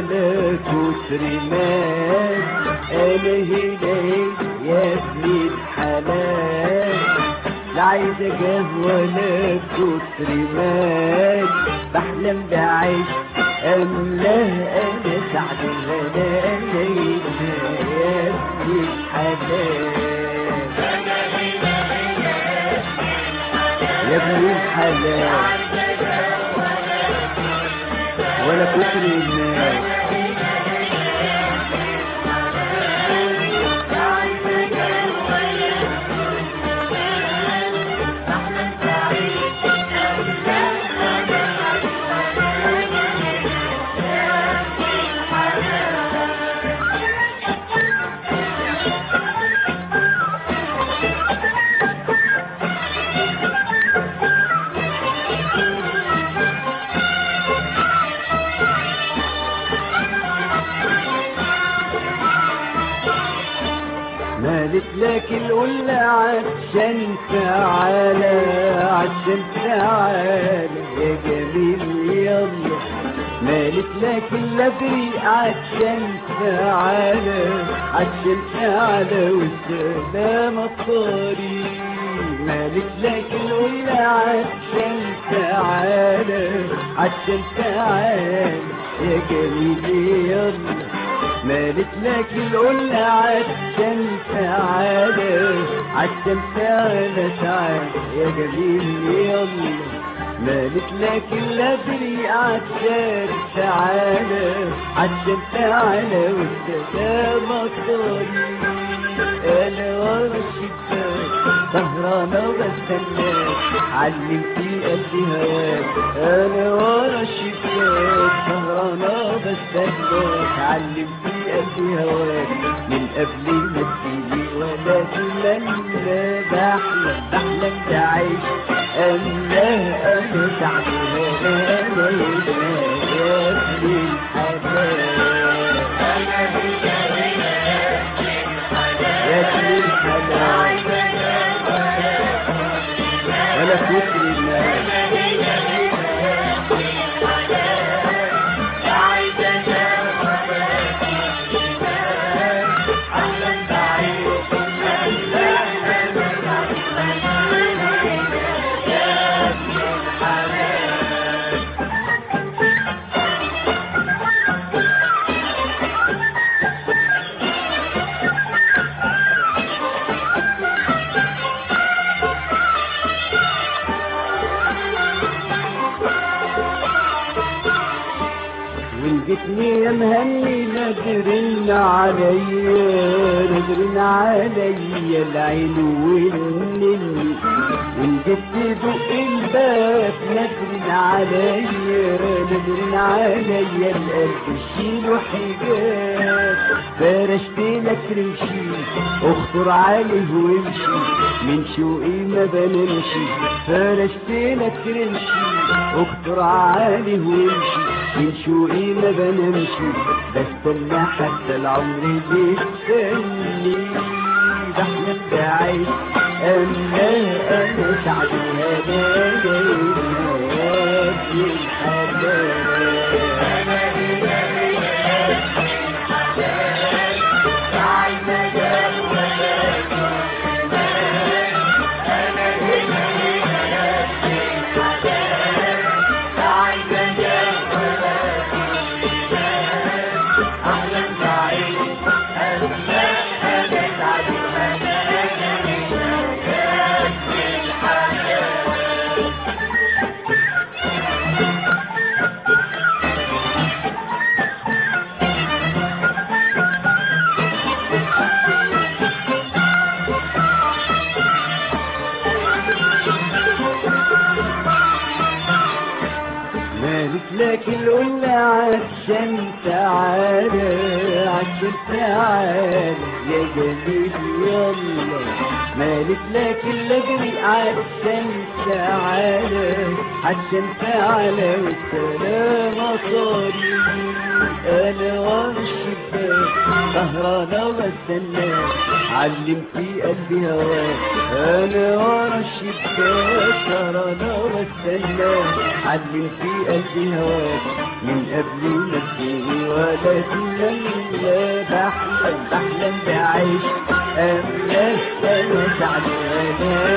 ولا كتر مال انا هنا يا ابن الحلال لا عايز جاه ولا كتر مال بحلم بعيش املاه انا سعد الغنى يا ابن الحلال يا ابن الحلال ولا كتر الناس مالت لك القلة عشان تعالى عشان تعالى يا جميل يلا مالت لك اللبري عشان تعالى عشان تعالى والسلام الطريق مالك لك القلة عشان تعالى عشان تعالى يا جميل يلا مالك لك القلة عشان تعالى عشان تعالى تعالى يا جميل يلا مالك لك الأدري عشان تعالى عشان تعالى والسلام الطريق أنا ورا الشباك سهرانة بستناك علمتي قلبي هواك أنا ورا الشباك سهرانة بستناك علمتي قلبي هواك من قبل ما تيجي ولا تمنى بحلم بحلم بعيش الله أنا سعد أنا يا ابن الحلال يا ابن الحلال ولا كتر الناس ولقيتني يا مهني نادرين عليا نادرين عليا العين والنني ولقيت تدق الباب نادرين عليا نادرين عليا القلب شيله حجاب فرشت لك رمشي اخطر عليه وامشي من شوقي ما بنمشي فرشت لك رمشي اخطر عليه وامشي من شوقي ما بنمشي بستنى حتى العمر بيستني بحلم بعيش انا انا سعد انا جاي في مالك لك القلة عشان تعالى عشان تعالى يا جميل يلا مالك لك الاجري عشان تعالى عشان تعالى والسلام طريق انا ورا الشباك سهرانة واستناك علم في قلبي هواك انا ورا الشباك سهرانة واستناك علم في قلبي هواك من قبل نفسي ولا تمنى بحلم بحلم بعيش أما أنا زعلانة